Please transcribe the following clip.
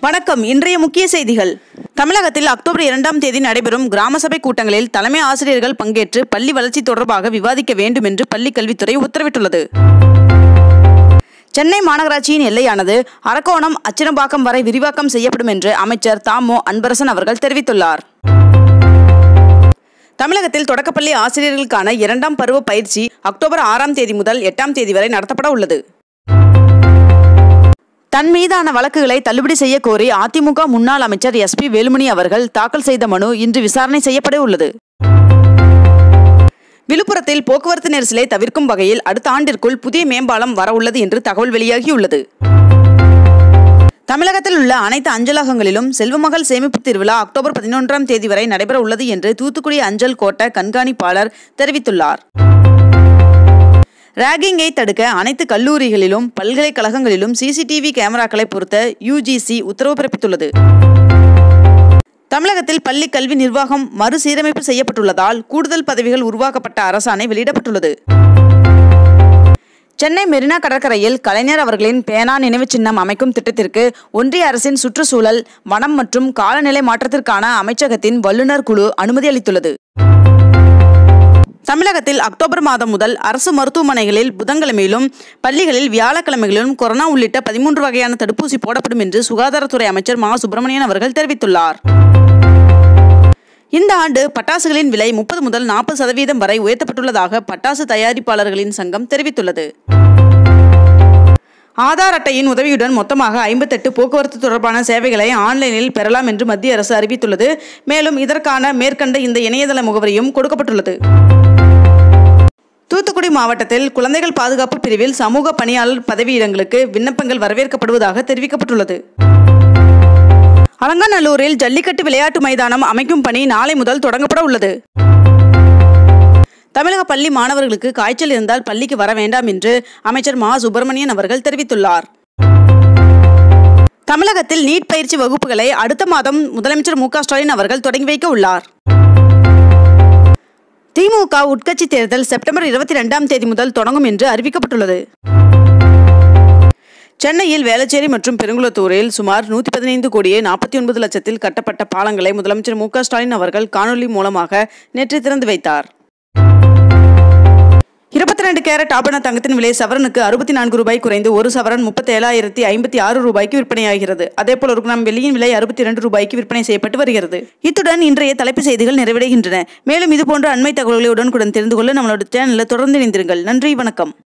வணக்கம் இன்றைய முக்கிய செய்திகள் தமிழகத்தில் அக்டோபர் இரண்டாம் தேதி நடைபெறும் கிராம சபை கூட்டங்களில் தலைமை ஆசிரியர்கள் பங்கேற்று பள்ளி வளர்ச்சி தொடர்பாக விவாதிக்க வேண்டும் என்று பள்ளிக் கல்வித்துறை உத்தரவிட்டுள்ளது சென்னை மாநகராட்சியின் எல்லையானது அரக்கோணம் அச்சினம்பாக்கம் வரை விரிவாக்கம் செய்யப்படும் என்று அமைச்சர் தாமோ அன்பரசன் அவர்கள் தெரிவித்துள்ளார் தமிழகத்தில் தொடக்கப்பள்ளி ஆசிரியர்களுக்கான இரண்டாம் பருவ பயிற்சி அக்டோபர் ஆறாம் தேதி முதல் எட்டாம் தேதி வரை நடத்தப்பட உள்ளது தன் மீதான வழக்குகளை தள்ளுபடி செய்ய கோரி அதிமுக முன்னாள் அமைச்சர் எஸ்பி வேலுமணி அவர்கள் தாக்கல் செய்த மனு இன்று விசாரணை செய்யப்பட உள்ளது விழுப்புரத்தில் போக்குவரத்து நெரிசலை தவிர்க்கும் வகையில் அடுத்த ஆண்டிற்குள் புதிய மேம்பாலம் வரவுள்ளது என்று தகவல் வெளியாகியுள்ளது தமிழகத்தில் உள்ள அனைத்து அஞ்சலகங்களிலும் செல்வமகள் சேமிப்பு திருவிழா அக்டோபர் பதினொன்றாம் தேதி வரை நடைபெற உள்ளது என்று தூத்துக்குடி அஞ்சல் கோட்ட கண்காணிப்பாளர் தெரிவித்துள்ளார் ராகிங்கை தடுக்க அனைத்து கல்லூரிகளிலும் பல்கலைக்கழகங்களிலும் சிசிடிவி கேமராக்களை பொருத்த யுஜிசி உத்தரவு பிறப்பித்துள்ளது தமிழகத்தில் பள்ளி கல்வி நிர்வாகம் மறுசீரமைப்பு செய்யப்பட்டுள்ளதால் கூடுதல் பதவிகள் உருவாக்கப்பட்ட அரசாணை வெளியிடப்பட்டுள்ளது சென்னை மெரினா கடற்கரையில் கலைஞர் அவர்களின் பேனா நினைவுச் சின்னம் அமைக்கும் திட்டத்திற்கு ஒன்றிய அரசின் சுற்றுச்சூழல் வனம் மற்றும் காலநிலை மாற்றத்திற்கான அமைச்சகத்தின் வல்லுநர் குழு அனுமதி அளித்துள்ளது தமிழகத்தில் அக்டோபர் மாதம் முதல் அரசு மருத்துவமனைகளில் புதன்கிழமையிலும் பள்ளிகளில் வியாழக்கிழமைகளிலும் கொரோனா உள்ளிட்ட பதிமூன்று வகையான தடுப்பூசி போடப்படும் என்று சுகாதாரத்துறை அமைச்சர் மா சுப்பிரமணியன் அவர்கள் தெரிவித்துள்ளார் இந்த ஆண்டு பட்டாசுகளின் விலை முப்பது முதல் நாற்பது சதவீதம் வரை உயர்த்தப்பட்டுள்ளதாக பட்டாசு தயாரிப்பாளர்களின் சங்கம் தெரிவித்துள்ளது ஆதார் அட்டையின் உதவியுடன் மொத்தமாக ஐம்பத்தெட்டு போக்குவரத்து தொடர்பான சேவைகளை ஆன்லைனில் பெறலாம் என்று மத்திய அரசு அறிவித்துள்ளது மேலும் இதற்கான மேற்கண்ட இந்த இணையதள முகவரியும் கொடுக்கப்பட்டுள்ளது தூத்துக்குடி மாவட்டத்தில் குழந்தைகள் பாதுகாப்பு பிரிவில் சமூக பணியாளர் பதவியிடங்களுக்கு விண்ணப்பங்கள் வரவேற்கப்படுவதாக தெரிவிக்கப்பட்டுள்ளது அலங்காநல்லூரில் ஜல்லிக்கட்டு விளையாட்டு மைதானம் அமைக்கும் பணி நாளை முதல் தொடங்கப்பட உள்ளது தமிழக பள்ளி மாணவர்களுக்கு காய்ச்சல் இருந்தால் பள்ளிக்கு வர வேண்டாம் என்று அமைச்சர் மா சுப்பிரமணியன் அவர்கள் தெரிவித்துள்ளார் தமிழகத்தில் நீட் பயிற்சி வகுப்புகளை அடுத்த மாதம் முதலமைச்சர் மு ஸ்டாலின் அவர்கள் தொடங்கி வைக்க உள்ளார் திமுக உட்கட்சி தேர்தல் செப்டம்பர் இருபத்தி ரெண்டாம் தேதி முதல் தொடங்கும் என்று அறிவிக்கப்பட்டுள்ளது சென்னையில் வேளச்சேரி மற்றும் பெருங்குளத்தூரில் சுமார் நூற்றி பதினைந்து கோடியே நாற்பத்தி ஒன்பது லட்சத்தில் கட்டப்பட்ட பாலங்களை முதலமைச்சர் மு ஸ்டாலின் அவர்கள் காணொலி மூலமாக நேற்று திறந்து வைத்தார் இருபத்தி ரெண்டு கேரட் ஆபரண தங்கத்தின் விலை சவரனுக்கு அறுபத்தி நான்கு ரூபாய் குறைந்து ஒரு சவரன் முப்பத்தி ஏழாயிரத்தி ஐம்பத்தி ஆறு ரூபாய்க்கு விற்பனையாகிறது அதேபோல் ஒரு கிராம் வெள்ளியின் விலை அறுபத்தி இரண்டு ரூபாய்க்கு விற்பனை செய்யப்பட்டு வருகிறது இத்துடன் இன்றைய தலைப்பு செய்திகள் நிறைவடைகின்றன மேலும் இதுபோன்ற அண்மை தகவல்களை உடனுக்குடன் தெரிந்து கொள்ள நம்மளோட சேனலில் தொடர்ந்து இணைந்திருங்கள் நன்றி வணக்கம்